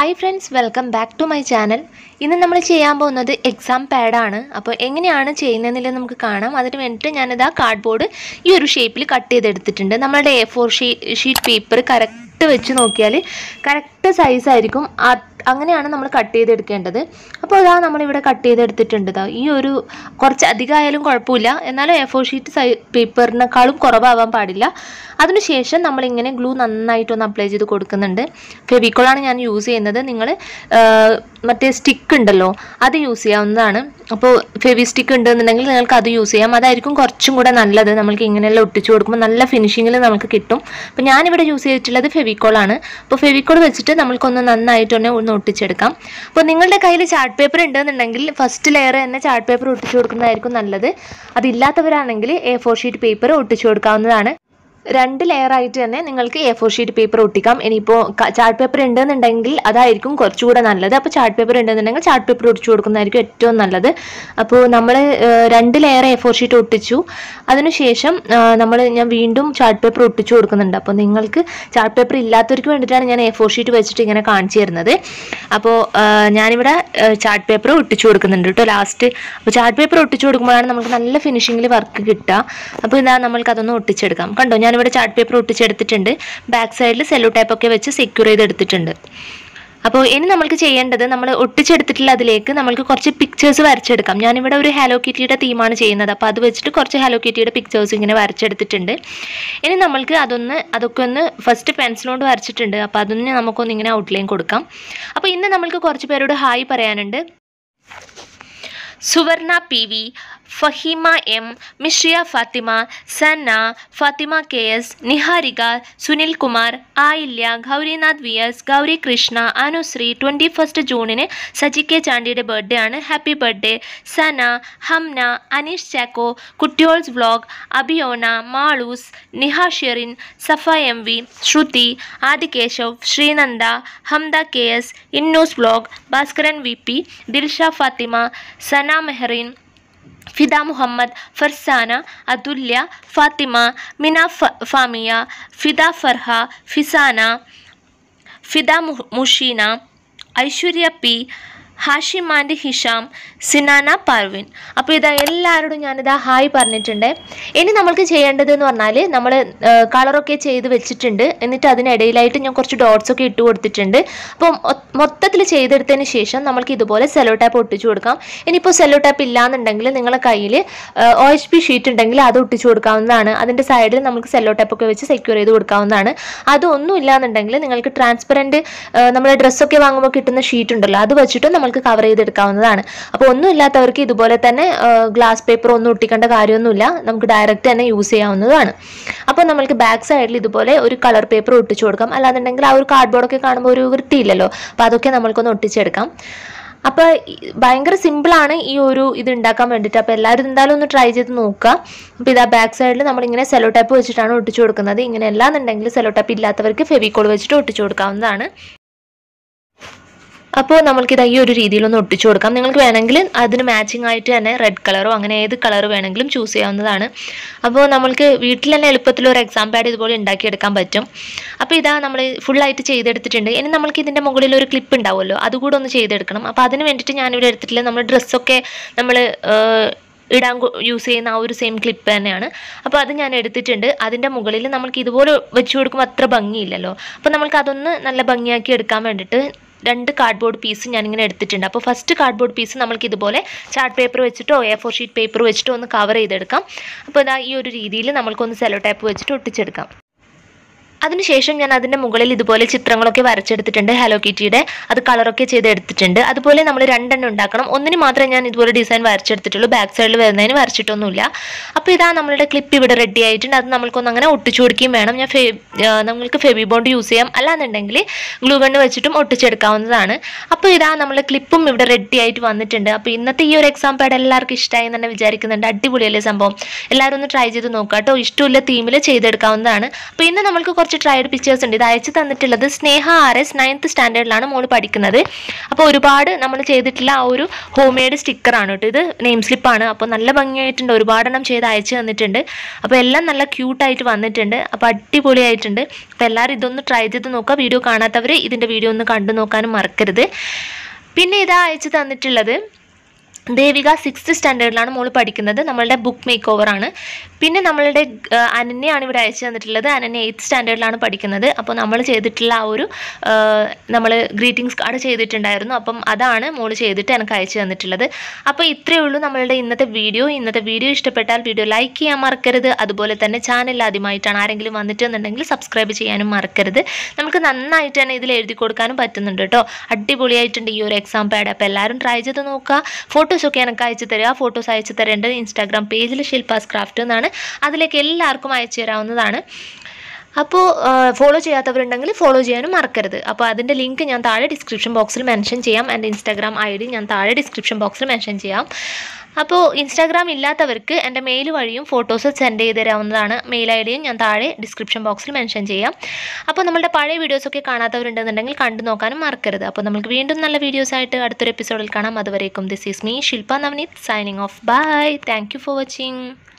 hi friends welcome back to my channel ഇന്ന് നമ്മൾ ചെയ്യാൻ പോകുന്നത് എക്സാം പാഡാണ് അപ്പോൾ എങ്ങനെയാണ് ചെയ്യുന്നതെന്നില്ല നമുക്ക് കാണാം അതിന് വേണ്ടിയിട്ട് ഞാനിതാ കാർഡ്ബോർഡ് ഈ ഒരു ഷേപ്പിൽ കട്ട് ചെയ്തെടുത്തിട്ടുണ്ട് നമ്മളുടെ A four sheet paper correct വെച്ച് നോക്കിയാൽ കറക്റ്റ് സൈസായിരിക്കും അങ്ങനെയാണ് നമ്മൾ കട്ട് ചെയ്തെടുക്കേണ്ടത് അപ്പോൾ ഇതാ നമ്മളിവിടെ കട്ട് ചെയ്തെടുത്തിട്ടുണ്ട് ഇതാ ഈ ഒരു കുറച്ച് അധികമായാലും കുഴപ്പമില്ല എന്നാലും എ ഫോർ ഷീറ്റ് സൈ പേപ്പറിനേക്കാളും കുറവാവാൻ പാടില്ല അതിനുശേഷം നമ്മളിങ്ങനെ ഗ്ലൂ നന്നായിട്ടൊന്ന് അപ്ലൈ ചെയ്ത് കൊടുക്കുന്നുണ്ട് ഫെവിക്കോളാണ് ഞാൻ യൂസ് ചെയ്യുന്നത് നിങ്ങൾ മറ്റേ സ്റ്റിക്ക് ഉണ്ടല്ലോ അത് യൂസ് ചെയ്യാവുന്നതാണ് അപ്പോൾ ഫെവി സ്റ്റിക്ക് ഉണ്ടെന്നുണ്ടെങ്കിൽ നിങ്ങൾക്ക് അത് യൂസ് ചെയ്യാം അതായിരിക്കും കുറച്ചും കൂടെ നല്ലത് നമ്മൾക്ക് ഇങ്ങനെയെല്ലാം ഒട്ടിച്ചു കൊടുക്കുമ്പോൾ നല്ല ഫിനിഷിങ്ങിൽ നമുക്ക് കിട്ടും അപ്പോൾ ഞാനിവിടെ യൂസ് ചെയ്തിട്ടുള്ളത് ഫെവിക്കോളാണ് അപ്പോൾ ഫെവിക്കോൾ വെച്ചിട്ട് നമ്മൾക്കൊന്ന് നന്നായിട്ട് തന്നെ ഒന്ന് ഒട്ടിച്ചെടുക്കാം അപ്പോൾ നിങ്ങളുടെ കയ്യിൽ ചാർട്ട് പേപ്പർ ഉണ്ടെന്നുണ്ടെങ്കിൽ ഫസ്റ്റ് ലെയർ തന്നെ ചാർട്ട് പേപ്പർ ഒട്ടിച്ചു കൊടുക്കുന്നതായിരിക്കും നല്ലത് അതില്ലാത്തവരാണെങ്കിൽ എ ഫോർ ഷീറ്റ് പേപ്പർ ഒട്ടിച്ചു കൊടുക്കാവുന്നതാണ് രണ്ട് ലെയർ ആയിട്ട് തന്നെ നിങ്ങൾക്ക് എ ഫോർ ഷീറ്റ് പേപ്പർ ഒട്ടിക്കാം ഇനിയിപ്പോൾ ചാർട്ട് പേപ്പർ ഉണ്ടെന്നുണ്ടെങ്കിൽ അതായിരിക്കും കുറച്ചുകൂടെ നല്ലത് അപ്പോൾ ചാർട്ട് പേപ്പർ ഉണ്ടെന്നുണ്ടെങ്കിൽ ചാർട്ട് പേപ്പർ ഒട്ടിച്ചു കൊടുക്കുന്നതായിരിക്കും ഏറ്റവും നല്ലത് അപ്പോൾ നമ്മൾ രണ്ട് ലെയർ എ ഫോർ ഷീറ്റ് ഒട്ടിച്ചു അതിനുശേഷം നമ്മൾ ഞാൻ വീണ്ടും ചാർട്ട് പേപ്പർ ഒട്ടിച്ചു കൊടുക്കുന്നുണ്ട് അപ്പോൾ നിങ്ങൾക്ക് ചാർട്ട് പേപ്പർ ഇല്ലാത്തവർക്ക് വേണ്ടിയിട്ടാണ് ഞാൻ എ ഫോർ ഷീറ്റ് വെച്ചിട്ട് ഇങ്ങനെ കാണിച്ചു തരുന്നത് അപ്പോൾ ഞാനിവിടെ ചാർട്ട് പേപ്പർ ഒട്ടിച്ചു കൊടുക്കുന്നുണ്ട് കേട്ടോ ലാസ്റ്റ് അപ്പോൾ ചാർട്ട് പേപ്പർ ഒട്ടിച്ചു കൊടുക്കുമ്പോഴാണ് നമുക്ക് നല്ല ഫിനിഷിങ്ങിൽ വർക്ക് കിട്ടുക അപ്പോൾ ഇതാ നമ്മൾക്ക് അതൊന്ന് ഒട്ടിച്ചെടുക്കാം കണ്ടോ ഞാൻ ഇവിടെ ചാർട്ട് പേപ്പർ ഒട്ടിച്ചെടുത്തിട്ടുണ്ട് ബാക്ക് സൈഡിൽ സെല്ലോ ടൈപ്പൊക്കെ വെച്ച് സെക്യൂർ ചെയ്തെടുത്തിട്ടുണ്ട് അപ്പോൾ ഇനി നമ്മൾക്ക് ചെയ്യേണ്ടത് നമ്മൾ ഒട്ടിച്ചെടുത്തിട്ടുള്ള അതിലേക്ക് നമ്മൾക്ക് കുറച്ച് പിക്ചേഴ്സ് വരച്ചെടുക്കാം ഞാനിവിടെ ഒരു ഹാലോ കിറ്റിയുടെ തീമാണ് ചെയ്യുന്നത് അപ്പോൾ അത് വെച്ചിട്ട് കുറച്ച് ഹാലോ കിറ്റിയുടെ പിക്ചേഴ്സ് ഇങ്ങനെ വരച്ചെടുത്തിട്ടുണ്ട് ഇനി നമ്മൾക്ക് അതൊന്ന് അതൊക്കെ ഒന്ന് ഫസ്റ്റ് പെൻസിലോണ്ട് വരച്ചിട്ടുണ്ട് അപ്പോൾ അതൊന്ന് നമുക്കൊന്ന് ഇങ്ങനെ ഔട്ട്ലൈൻ കൊടുക്കാം അപ്പോൾ ഇന്ന് നമ്മൾക്ക് കുറച്ച് പേരോട് ഹായ് പറയാനുണ്ട് Suvarna P V Faheema M Mishriya Fathima Sanna Fathima K S Niharika Sunil Kumar Ayilya Gaurinath V S Gauri Krishna Anusree twenty first ജൂണിന് സജി കെ ചാണ്ടിയുടെ ബർത്ത്ഡേ ആണ് ഹാപ്പി ബർത്ത്ഡേ സന ഹംന അനീഷ് ചാക്കോ കുട്ടിയോൾസ് വ്ളോഗ് അബിയോന മാളൂസ് Niha Sherin Safa M V Shruthi Aadikeshav Sreenanda Hamda K S ഇന്നൂസ് vlog Bhaskaran V P Dilsha Fathima Sana Mehreen Fida Muhammad Farsana Athulya Fathima Mina Famiya Fida Farha Fizana Fida Musheena Aishwarya P Hashim and Hisham Sinana Parvin അപ്പോൾ ഇതാ എല്ലാവരോടും ഞാനിതാ ഹായ് പറഞ്ഞിട്ടുണ്ട് ഇനി നമ്മൾക്ക് ചെയ്യേണ്ടത് എന്ന് പറഞ്ഞാൽ നമ്മൾ കളറൊക്കെ ചെയ്ത് വെച്ചിട്ടുണ്ട് എന്നിട്ട് അതിനിടയിലായിട്ട് ഞാൻ കുറച്ച് ഡോട്ട്സ് ഒക്കെ ഇട്ട് കൊടുത്തിട്ടുണ്ട് അപ്പോൾ മൊത്തത്തിൽ ചെയ്തെടുത്തതിന് ശേഷം നമ്മൾക്ക് ഇതുപോലെ സെലോ ടാപ്പ് ഒട്ടിച്ചു കൊടുക്കാം ഇനിയിപ്പോൾ സെലോ ടാപ്പ് ഇല്ലാന്നുണ്ടെങ്കിൽ നിങ്ങളുടെ കയ്യിൽ ഒ എച്ച് പി ഷീറ്റ് ഉണ്ടെങ്കിൽ അത് ഒട്ടിച്ചു കൊടുക്കാവുന്നതാണ് അതിൻ്റെ സൈഡിൽ നമുക്ക് സെലോ ടാപ്പ് ഒക്കെ വെച്ച് സെക്യൂർ ചെയ്ത് കൊടുക്കാവുന്നതാണ് അതൊന്നും ഇല്ലാന്നുണ്ടെങ്കിൽ നിങ്ങൾക്ക് ട്രാൻസ്പെറൻറ്റ് നമ്മുടെ ഡ്രസ്സൊക്കെ വാങ്ങുമ്പോൾ കിട്ടുന്ന ഷീറ്റ് ഉണ്ടല്ലോ അത് വെച്ചിട്ട് നമുക്ക് കവർ ചെയ്തെടുക്കാവുന്നതാണ് അപ്പോൾ ഒന്നും ഇല്ലാത്തവർക്ക് ഇതുപോലെ തന്നെ ഗ്ലാസ് പേപ്പർ ഒന്നും ഒട്ടിക്കേണ്ട കാര്യമൊന്നുമില്ല നമുക്ക് ഡയറക്റ്റ് തന്നെ യൂസ് ചെയ്യാവുന്നതാണ് അപ്പോൾ നമ്മൾക്ക് ബാക്ക് സൈഡിൽ ഇതുപോലെ ഒരു കളർ പേപ്പർ ഒട്ടിച്ചു കൊടുക്കാം അല്ലാന്നുണ്ടെങ്കിൽ ആ ഒരു കാർഡ്ബോർഡൊക്കെ കാണുമ്പോൾ ഒരു വൃത്തിയില്ലല്ലോ അപ്പോൾ അതൊക്കെ നമ്മൾക്കൊന്ന് ഒട്ടിച്ചെടുക്കാം അപ്പോൾ ഭയങ്കര സിമ്പിളാണ് ഈ ഒരു ഇത് ഉണ്ടാക്കാൻ വേണ്ടിയിട്ട് അപ്പോൾ എല്ലാവരും എന്തായാലും ഒന്ന് ട്രൈ ചെയ്ത് നോക്കുക അപ്പോൾ ഇതാ ബാക്ക് സൈഡിൽ നമ്മളിങ്ങനെ സെലോ ടൈപ്പ് വെച്ചിട്ടാണ് ഒട്ടിച്ചു കൊടുക്കുന്നത് ഇങ്ങനെ അല്ലാന്നുണ്ടെങ്കിൽ സെലോ ടൈപ്പ് ഇല്ലാത്തവർക്ക് ഫെവിക്കോൾ വെച്ചിട്ട് ഒട്ടിച്ചു കൊടുക്കാവുന്നതാണ് അപ്പോൾ നമ്മൾക്കിത് ഈ ഒരു രീതിയിലൊന്ന് ഒട്ടിച്ചു കൊടുക്കാം നിങ്ങൾക്ക് വേണമെങ്കിൽ അതിന് മാച്ചിങ് ആയിട്ട് തന്നെ റെഡ് കളറോ അങ്ങനെ ഏത് കളർ വേണമെങ്കിലും ചൂസ് ചെയ്യാവുന്നതാണ് അപ്പോൾ നമ്മൾക്ക് വീട്ടിൽ തന്നെ എളുപ്പത്തിൽ ഒരു എക്സാം പാഡ് ഇതുപോലെ ഉണ്ടാക്കിയെടുക്കാൻ പറ്റും അപ്പോൾ ഇതാ നമ്മൾ ഫുള്ളായിട്ട് ചെയ്തെടുത്തിട്ടുണ്ട് ഇനി നമ്മൾക്ക് ഇതിൻ്റെ മുകളിൽ ഒരു ക്ലിപ്പ് ഉണ്ടാവുമല്ലോ അതുകൂടെ ഒന്ന് ചെയ്തെടുക്കണം അപ്പോൾ അതിന് വേണ്ടിയിട്ട് ഞാനിവിടെ എടുത്തിട്ടില്ല നമ്മൾ ഡ്രസ്സൊക്കെ നമ്മൾ ഇടാൻ യൂസ് ചെയ്യുന്ന ആ ഒരു സെയിം ക്ലിപ്പ് തന്നെയാണ് അപ്പോൾ അത് ഞാൻ എടുത്തിട്ടുണ്ട് അതിൻ്റെ മുകളിൽ നമ്മൾക്ക് ഇതുപോലെ വെച്ച് കൊടുക്കുമ്പോൾ അത്ര ഭംഗിയില്ലല്ലോ അപ്പോൾ നമ്മൾക്ക് അതൊന്ന് നല്ല ഭംഗിയാക്കി എടുക്കാൻ വേണ്ടിയിട്ട് രണ്ട് കാർഡ്ബോർഡ് പീസ് ഞാനിങ്ങനെ എടുത്തിട്ടുണ്ട് അപ്പോൾ ഫസ്റ്റ് കാർഡ്ബോർഡ് പീസ് നമ്മൾക്ക് ഇതുപോലെ ചാർട്ട് പേപ്പർ വെച്ചിട്ടോ എ ഫോർ ഷീറ്റ് പേപ്പർ വെച്ചിട്ടോ ഒന്ന് കവർ ചെയ്തെടുക്കാം അപ്പോൾ ഇതാ ഈ ഒരു രീതിയിൽ നമ്മൾക്കൊന്ന് സെലോ ടൈപ്പ് വെച്ചിട്ട് ഒട്ടിച്ചെടുക്കാം അതിനുശേഷം ഞാൻ അതിൻ്റെ മുകളിൽ ഇതുപോലെ ചിത്രങ്ങളൊക്കെ വരച്ചെടുത്തിട്ടുണ്ട് ഹലോ കിറ്റിയുടെ അത് കളറൊക്കെ ചെയ്ത് എടുത്തിട്ടുണ്ട് അതുപോലെ നമ്മൾ രണ്ടെണ്ണം ഉണ്ടാക്കണം ഒന്നിന് മാത്രമേ ഞാൻ ഇതുപോലെ ഡിസൈൻ വരച്ചെടുത്തിട്ടുള്ളൂ ബാക്ക് സൈഡിൽ വരുന്നതിന് വരച്ചിട്ടൊന്നുമില്ല അപ്പോൾ ഇതാ നമ്മളുടെ ക്ലിപ്പ് ഇവിടെ റെഡി ആയിട്ടുണ്ട് അത് നമ്മൾക്കൊന്ന് അങ്ങനെ ഒട്ടിച്ചു കൊടുക്കുകയും വേണം ഞാൻ ഫെ നമ്മൾക്ക് ഫെബി ബോണ്ട് യൂസ് ചെയ്യാം അല്ലാന്നുണ്ടെങ്കിൽ ഗ്ലൂ ഗണ്ണ് വെച്ചിട്ടും ഒട്ടിച്ചെടുക്കാവുന്നതാണ് അപ്പോൾ ഇതാ നമ്മുടെ ക്ലിപ്പും ഇവിടെ റെഡി ആയിട്ട് വന്നിട്ടുണ്ട് അപ്പോൾ ഇന്നത്തെ ഈ ഒരു എക്സാം പാഡ് എല്ലാവർക്കും ഇഷ്ടമായി എന്ന് തന്നെ വിചാരിക്കുന്നുണ്ട് അടിപൊളിയല്ലേ സംഭവം എല്ലാവരും ഒന്ന് ട്രൈ ചെയ്ത് നോക്കാം കേട്ടോ ഇഷ്ടമില്ല തീമിൽ ചെയ്തെടുക്കാവുന്നതാണ് അപ്പോൾ ഇന്ന് നമ്മൾക്ക് കുറച്ച് ട്രയഡ് പിക്ചേഴ്സ് ഉണ്ട് ഇത് അയച്ചു തന്നിട്ടുള്ളത് സ്നേഹ ആർ എസ് നയൻത്ത് സ്റ്റാൻഡേർഡിലാണ് മോള് പഠിക്കുന്നത് അപ്പോൾ ഒരുപാട് നമ്മൾ ചെയ്തിട്ടുള്ള ആ ഒരു ഹോം മെയ്ഡ് സ്റ്റിക്കറാണ് കേട്ടോ ഇത് നെയിം സ്ലിപ്പാണ് അപ്പോൾ നല്ല ഭംഗിയായിട്ടുണ്ട് ഒരുപാടെണ്ണം ചെയ്ത് അയച്ചു തന്നിട്ടുണ്ട് അപ്പോൾ എല്ലാം നല്ല ക്യൂട്ടായിട്ട് വന്നിട്ടുണ്ട് അപ്പോൾ അടിപൊളിയായിട്ടുണ്ട് അപ്പോൾ എല്ലാവരും ഇതൊന്ന് ട്രൈ ചെയ്ത് നോക്കുക വീഡിയോ കാണാത്തവർ ഇതിൻ്റെ വീഡിയോ ഒന്ന് കണ്ടു നോക്കാനും മറക്കരുത് പിന്നെ ഇതാ അയച്ചു തന്നിട്ടുള്ളത് ദേവിക സിക്സ്ത് സ്റ്റാൻഡേർഡിലാണ് മോള് പഠിക്കുന്നത് നമ്മളുടെ ബുക്ക് മേക്ക് ഓവർ ആണ് പിന്നെ നമ്മളുടെ ആ, അനന്യയാണ് ഇവിടെ അയച്ചു തന്നിട്ടുള്ളത് അനന്യ എയ്ത്ത് സ്റ്റാൻഡേർഡിലാണ് പഠിക്കുന്നത് അപ്പോൾ നമ്മൾ ചെയ്തിട്ടുള്ള ആ ഒരു നമ്മൾ ഗ്രീറ്റിംഗ്സ് കാർഡ് ചെയ്തിട്ടുണ്ടായിരുന്നു അപ്പം അതാണ് മോള് ചെയ്തിട്ട് എനിക്ക് അയച്ചു തന്നിട്ടുള്ളത് അപ്പോൾ ഇത്രയേ ഉള്ളൂ നമ്മളുടെ ഇന്നത്തെ വീഡിയോ ഇന്നത്തെ വീഡിയോ ഇഷ്ടപ്പെട്ടാൽ വീഡിയോ ലൈക്ക് ചെയ്യാൻ മറക്കരുത് അതുപോലെ തന്നെ ചാനൽ ആദ്യമായിട്ടാണ് ആരെങ്കിലും വന്നിട്ടുണ്ടെങ്കിൽ സബ്സ്ക്രൈബ് ചെയ്യാനും മറക്കരുത് നമുക്ക് നന്നായിട്ട് തന്നെ ഇതിൽ എഴുതി കൊടുക്കാനും പറ്റുന്നുണ്ട് കേട്ടോ അടിപൊളിയായിട്ടുണ്ട് ഈ ഒരു എക്സാം പാഡ് അപ്പോൾ എല്ലാവരും ട്രൈ ചെയ്ത് നോക്കുക ഫോട്ടോസൊക്കെ എനിക്ക് അയച്ചു തരിക ഫോട്ടോസ് അയച്ചു തരേണ്ടത് ഇൻസ്റ്റാഗ്രാം പേജിൽ ശില്പാസ് ക്രാഫ്റ്റ് എന്നാണ് അതിലേക്ക് എല്ലാവർക്കും അയച്ചു തരാവുന്നതാണ് അപ്പോൾ ഫോളോ ചെയ്യാത്തവരുണ്ടെങ്കിൽ ഫോളോ ചെയ്യാനും മറക്കരുത് അപ്പോൾ അതിൻ്റെ ലിങ്ക് ഞാൻ താഴെ ഡിസ്ക്രിപ്ഷൻ ബോക്സിൽ മെൻഷൻ ചെയ്യാം എൻ്റെ ഇൻസ്റ്റാഗ്രാം ഐ ഡി ഞാൻ താഴെ ഡിസ്ക്രിപ്ഷൻ ബോക്സിൽ മെൻഷൻ ചെയ്യാം അപ്പോൾ ഇൻസ്റ്റാഗ്രാം ഇല്ലാത്തവർക്ക് എൻ്റെ മെയിൽ വഴിയും ഫോട്ടോസ് സെൻഡ് ചെയ്ത് തരാവുന്നതാണ് മെയിൽ ഐ ഡിയും ഞാൻ താഴെ ഡിസ്ക്രിപ്ഷൻ ബോക്സിൽ മെൻഷൻ ചെയ്യാം അപ്പോൾ നമ്മളുടെ പഴയ വീഡിയോസൊക്കെ കാണാത്തവരുണ്ടെന്നുണ്ടെങ്കിൽ കണ്ടു നോക്കാനും മറക്കരുത് അപ്പോൾ നമുക്ക് വീണ്ടും നല്ല വീഡിയോസായിട്ട് അടുത്തൊരു എപ്പിസോഡിൽ കാണാം അതുവരേക്കും this is me Shilpa Navaneeth signing off bye thank you for watching